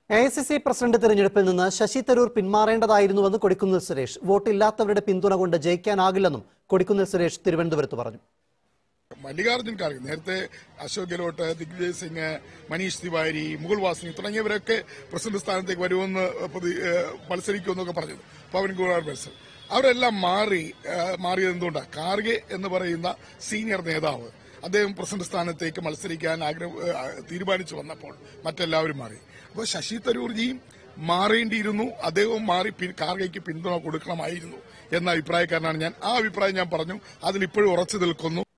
A I C C president തെരഞ്ഞെടുപ്പിൽ നിന്ന് ശശി തരൂർ പിന്മാറേണ്ടതായിരുന്നുവെന്ന് കൊടിക്കുന്നിൽ സുരേഷ് വോട്ടില്ലാത്തവരുടെ പിന്തുണ കൊണ്ട് ജയിക്കാനാകില്ലെന്നും കൊടിക്കുന്നിൽ സുരേഷ് തിരുവനന്തപുരത്ത് പറഞ്ഞു മല്ലികാർജ്ജുൻ ഖാർഗെ നേരത്തെ അശോക് ഗെഹ്ലോട്ട് ദിഗ്വിജയ് സിംഗ് മനീഷ് തിവാരി മുകുൾ വാസ്നി തുടങ്ങിയവരൊക്കെ പ്രസിഡന്റ് സ്ഥാനത്തേക്ക് വരുമെന്ന് പ്രതി- ഏഹ് മത്സരിക്കുമെന്നൊക്കെ പറഞ്ഞത് പവൻ കുമാർ ബൻസൽ അവരെല്ലാം മാറി ഏഹ് മാറിയത് എന്തുകൊണ്ടാണ് ഖാർഗെ എന്ന് പറയുന്ന സീനിയർ നേതാവ് അദ്ദേഹം പ്രസിഡന്റ് സ്ഥാനത്തേക്ക് മത്സരിക്കാൻ ആഗ്രഹം ഏഹ് തീരുമാനിച്ചു വന്നപ്പോൾ മറ്റെല്ലാവരും മാറി അപ്പോൾ ശശി തരൂർജിയും മാറേണ്ടിയിരുന്നു അദ്ദേഹവും മാറി പി- ഖാർഗെക്ക് പിന്തുണ കൊടുക്കണമായിരുന്നു എന്ന അഭിപ്രായക്കാരനാണ് ഞാൻ ആ അഭിപ്രായം ഞാൻ പറഞ്ഞു അതിൽ ഇപ്പോഴും ഉറച്ചു നിൽക്കുന്നു